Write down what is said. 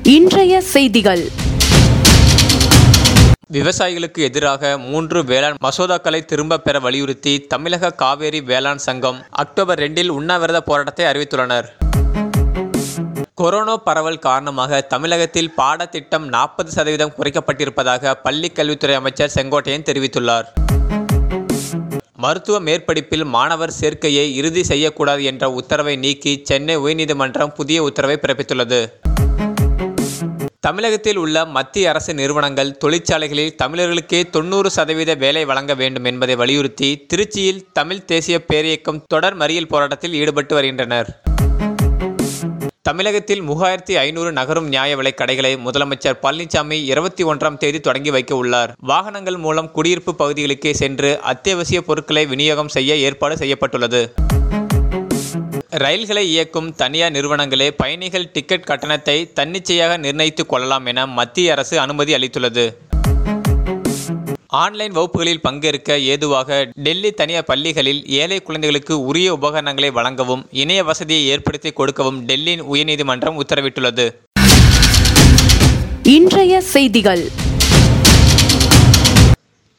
இன்றைய செய்திகள் விவசாயிகளுக்கு எதிராக மூன்று வேளாண் மசோதாக்களை திரும்ப பெற வலியுறுத்தி தமிழக காவேரி வேளாண் சங்கம் அக்டோபர் ரெண்டில் உண்ணாவிரத போராட்டத்தை அறிவித்துள்ளனர் கொரோனா பரவல் காரணமாக தமிழகத்தில் பாடத்திட்டம் நாற்பது சதவீதம் குறைக்கப்பட்டிருப்பதாக பள்ளி கல்வித்துறை அமைச்சர் செங்கோட்டையன் தெரிவித்துள்ளார் மருத்துவ மேற்படிப்பில் மாணவர் சேர்க்கையை இறுதி செய்யக்கூடாது என்ற உத்தரவை நீக்கி சென்னை உயர்நீதிமன்றம் புதிய உத்தரவை பிறப்பித்துள்ளது தமிழகத்தில் உள்ள மத்திய அரசு நிறுவனங்கள் தொழிற்சாலைகளில் தமிழர்களுக்கே தொண்ணூறு சதவீத வேலை வழங்க வேண்டும் என்பதை வலியுறுத்தி திருச்சியில் தமிழ் தேசிய பேரியக்கம் தொடர் மறியல் போராட்டத்தில் ஈடுபட்டு வருகின்றனர் தமிழகத்தில் மூவாயிரத்தி ஐநூறு நகரும் நியாய விலைக் கடைகளை முதலமைச்சர் பழனிசாமி இருபத்தி ஒன்றாம் தேதி தொடங்கி வைக்க உள்ளார் வாகனங்கள் மூலம் குடியிருப்பு பகுதிகளுக்கே சென்று அத்தியாவசிய பொருட்களை விநியோகம் செய்ய ஏற்பாடு செய்யப்பட்டுள்ளது ரயில்களை இயக்கும் தனியார் நிறுவனங்களே பயணிகள் டிக்கெட் கட்டணத்தை தன்னிச்சையாக நிர்ணயித்துக் கொள்ளலாம் என மத்திய அரசு அனுமதி அளித்துள்ளது ஆன்லைன் வகுப்புகளில் பங்கேற்க ஏதுவாக டெல்லி தனியார் பள்ளிகளில் ஏழை குழந்தைகளுக்கு உரிய உபகரணங்களை வழங்கவும் இணைய வசதியை ஏற்படுத்தி கொடுக்கவும் டெல்லி உயர்நீதிமன்றம் உத்தரவிட்டுள்ளது இன்றைய செய்திகள்